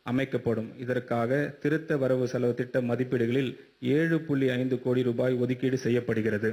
அமைக்கப்படும் இதற்காக திருத்த வரவு செலவு திட்ட மதிப்பீடுகளில் ஏழு புள்ளி ஐந்து கோடி ரூபாய் ஒதுக்கீடு செய்யப்படுகிறது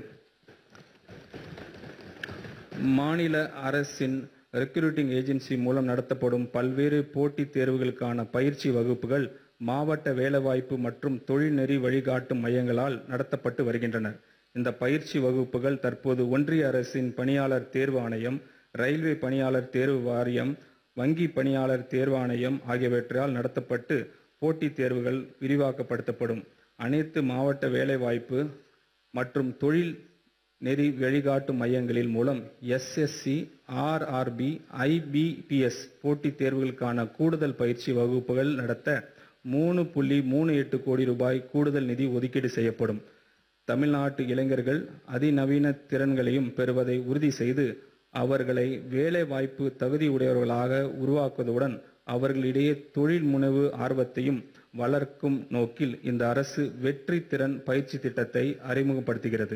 மாநில அரசின் ரெக்ரூட்டிங் ஏஜென்சி மூலம் நடத்தப்படும் பல்வேறு போட்டித் தேர்வுகளுக்கான பயிற்சி வகுப்புகள் மாவட்ட வேலைவாய்ப்பு மற்றும் தொழில்நெறி வழிகாட்டும் மையங்களால் நடத்தப்பட்டு வருகின்றன இந்த பயிற்சி வகுப்புகள் தற்போது ஒன்றிய அரசின் பணியாளர் தேர்வு ஆணையம் ரயில்வே பணியாளர் தேர்வு வாரியம் வங்கி பணியாளர் தேர்வாணையம் ஆகியவற்றால் நடத்தப்பட்டு போட்டித் தேர்வுகள் விரிவாக்கப்படுத்தப்படும் அனைத்து மாவட்ட வேலைவாய்ப்பு மற்றும் தொழில் நெறி வழிகாட்டும் மையங்களில் மூலம் எஸ்எஸ்சி ஆர்ஆர்பி ஐபிபிஎஸ் போட்டித் தேர்வுகளுக்கான கூடுதல் பயிற்சி வகுப்புகள் நடத்த மூணு புள்ளி மூணு எட்டு கோடி ரூபாய் கூடுதல் நிதி ஒதுக்கீடு செய்யப்படும் தமிழ்நாட்டு இளைஞர்கள் அதிநவீன திறன்களையும் பெறுவதை உறுதி செய்து அவர்களை வேலைவாய்ப்பு தகுதியுடையவர்களாக உருவாக்குவதுடன் அவர்களிடையே தொழில் முனைவு ஆர்வத்தையும் வளர்க்கும் நோக்கில் இந்த அரசு வெற்றி திறன் பயிற்சி திட்டத்தை அறிமுகப்படுத்துகிறது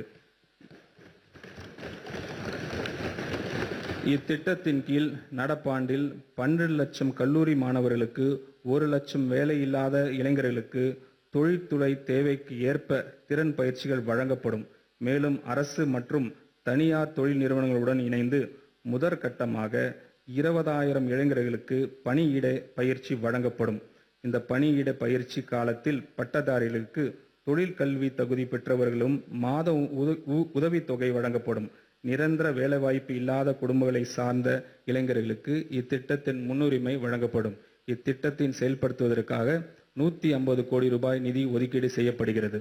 இத்திட்டத்தின் கீழ் நடப்பாண்டில் பன்னிரண்டு லட்சம் கல்லூரி மாணவர்களுக்கு ஒரு லட்சம் வேலையில்லாத இளைஞர்களுக்கு தொழில்துறை தேவைக்கு ஏற்ப திறன் பயிற்சிகள் வழங்கப்படும் மேலும் அரசு மற்றும் தனியார் தொழில் நிறுவனங்களுடன் இணைந்து முதற்கட்டமாக இருபதாயிரம் இளைஞர்களுக்கு பணியிட பயிற்சி வழங்கப்படும் இந்த பணியிட பயிற்சி காலத்தில் பட்டதாரிகளுக்கு தொழில் கல்வி தகுதி பெற்றவர்களும் மாத உத- உ- உதவித்தொகை வழங்கப்படும் நிரந்தர வேலைவாய்ப்பு இல்லாத குடும்பங்களை சார்ந்த இளைஞர்களுக்கு இத்திட்டத்தின் முன்னுரிமை வழங்கப்படும் இத்திட்டத்தின் செயல்படுத்துவதற்காக நூத்தி ஐம்பது கோடி ரூபாய் நிதி ஒதுக்கீடு செய்யப்படுகிறது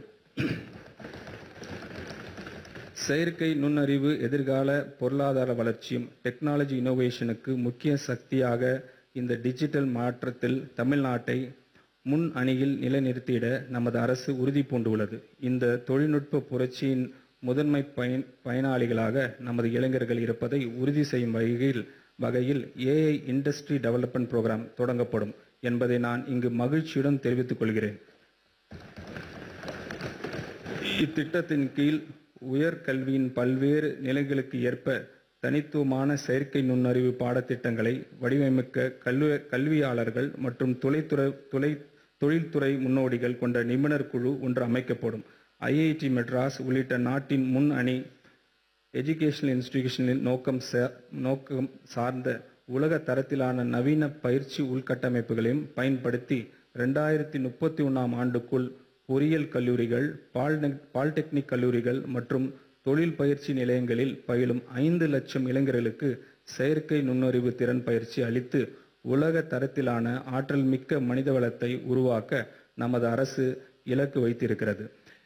செயற்கை நுண்ணறிவு எதிர்கால பொருளாதார வளர்ச்சியும் டெக்னாலஜி இனோவேஷனுக்கு முக்கிய சக்தியாக இந்த டிஜிட்டல் மாற்றத்தில் தமிழ்நாட்டை முன் அணியில் நிலைநிறுத்திட நமது அரசு உறுதி பூண்டுள்ளது இந்த தொழில்நுட்ப புரட்சியின் முதன்மை பயன் பயனாளிகளாக நமது இளைஞர்கள் இருப்பதை உறுதி செய்யும் வகையில் வகையில் ஏஐ இண்டஸ்ட்ரி டெவலப்மெண்ட் புரோகிராம் தொடங்கப்படும் என்பதை நான் இங்கு மகிழ்ச்சியுடன் தெரிவித்துக் கொள்கிறேன் இத்திட்டத்தின் கீழ் உயர்கல்வியின் பல்வேறு நிலைகளுக்கு ஏற்ப தனித்துவமான செயற்கை நுண்ணறிவு பாடத்திட்டங்களை வடிவமைக்க கல்வி கல்வியாளர்கள் மற்றும் தொலைத்துறை தொலை தொழில்துறை முன்னோடிகள் கொண்ட நிபுணர் குழு ஒன்று அமைக்கப்படும் ஐஐடி மெட்ராஸ் உள்ளிட்ட நாட்டின் முன் அணி எஜுகேஷனல் இன்ஸ்டிடியூஷனின் நோக்கம் சா- நோக்கம் சார்ந்த உலக தரத்திலான நவீன பயிற்சி உள்கட்டமைப்புகளையும் பயன்படுத்தி ரெண்டாயிரத்தி முப்பத்தி ஒன்றாம் ஆண்டுக்குள் பொறியியல் கல்லூரிகள் பால்டெக் பாலிடெக்னிக் கல்லூரிகள் மற்றும் தொழில் பயிற்சி நிலையங்களில் பயிலும் ஐந்து லட்சம் இளைஞர்களுக்கு செயற்கை நுண்ணறிவு திறன் பயிற்சி அளித்து உலக தரத்திலான ஆற்றல் மிக்க மனிதவளத்தை உருவாக்க நமது அரசு இலக்கு வைத்திருக்கிறது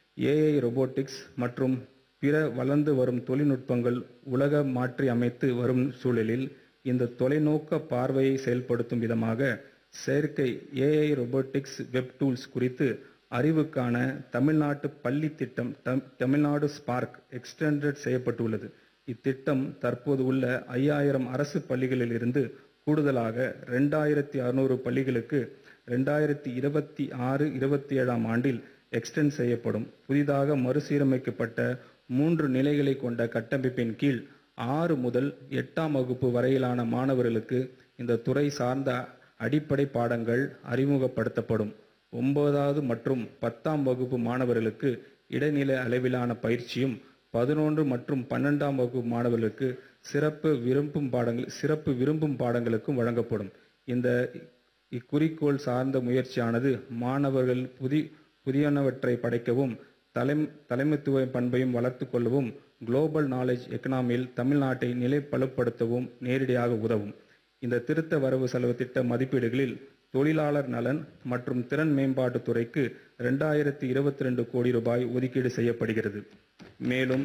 ஏஐ robotics மற்றும் பிற வளர்ந்து வரும் தொழில்நுட்பங்கள் உலக மாற்றி அமைத்து வரும் சூழலில் இந்த தொலைநோக்க பார்வையை செயல்படுத்தும் விதமாக செயற்கை ஏஐ robotics வெப் டூல்ஸ் குறித்து அறிவுக்கான தமிழ்நாட்டு பள்ளி திட்டம் தம்- தமிழ்நாடு ஸ்பார்க் எக்ஸ்டெண்டட் செய்யப்பட்டுள்ளது இத்திட்டம் தற்போது உள்ள ஐயாயிரம் அரசு பள்ளிகளில் இருந்து கூடுதலாக ரெண்டாயிரத்தி அறுநூறு பள்ளிகளுக்கு ரெண்டாயிரத்தி இருபத்தி ஆறு இருபத்தி ஏழாம் ஆண்டில் எக்ஸ்டெண்ட் செய்யப்படும் புதிதாக மறுசீரமைக்கப்பட்ட மூன்று நிலைகளை கொண்ட கட்டமைப்பின் கீழ் ஆறு முதல் எட்டாம் வகுப்பு வரையிலான மாணவர்களுக்கு இந்த துறை சார்ந்த அடிப்படை பாடங்கள் அறிமுகப்படுத்தப்படும் ஒன்பதாவது மற்றும் பத்தாம் வகுப்பு மாணவர்களுக்கு இடைநிலை அளவிலான பயிற்சியும் பதினொன்று மற்றும் பன்னெண்டாம் வகுப்பு மாணவர்களுக்கு சிறப்பு விரும்பும் பாடங்கள் சிறப்பு விரும்பும் பாடங்களுக்கும் வழங்கப்படும் இந்த இக்குறிக்கோள் சார்ந்த முயற்சியானது மாணவர்கள் புதி புதியனவற்றை படைக்கவும் தலை தலைமைத்துவ பண்பையும் வளர்த்துக் கொள்ளவும் குளோபல் நாலேஜ் எக்கனாமியில் தமிழ்நாட்டை நிலைப்பலுப்படுத்தவும் நேரடியாக உதவும் இந்த திருத்த வரவு செலவு திட்ட மதிப்பீடுகளில் தொழிலாளர் நலன் மற்றும் திறன் மேம்பாட்டுத் துறைக்கு ரெண்டாயிரத்தி இருபத்தி ரெண்டு கோடி ரூபாய் ஒதுக்கீடு செய்யப்படுகிறது மேலும்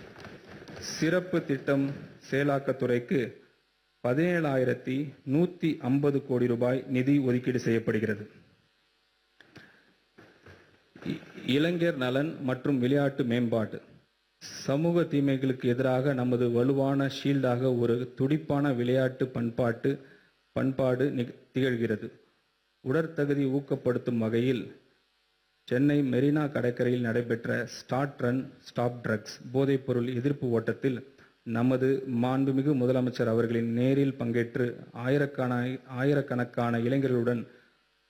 சிறப்பு திட்டம் செயலாக்கத்துறைக்கு பதினேழாயிரத்தி நூத்தி ஐம்பது கோடி ரூபாய் நிதி ஒதுக்கீடு செய்யப்படுகிறது இ- இளைஞர் நலன் மற்றும் விளையாட்டு மேம்பாடு சமூக தீமைகளுக்கு எதிராக நமது வலுவான ஷீல்டாக ஒரு துடிப்பான விளையாட்டு பண்பாட்டு பண்பாடு நிக- திகழ்கிறது உடற்தகுதி ஊக்கப்படுத்தும் வகையில் சென்னை மெரினா கடற்கரையில் நடைபெற்ற ஸ்டார்ட் ரன் ஸ்டாப் ட்ரக்ஸ் போதைப்பொருள் எதிர்ப்பு ஓட்டத்தில் நமது மாண்புமிகு முதலமைச்சர் அவர்களின் நேரில் பங்கேற்று ஆயிரக்கண ஆயிரக்கணக்கான இளைஞர்களுடன்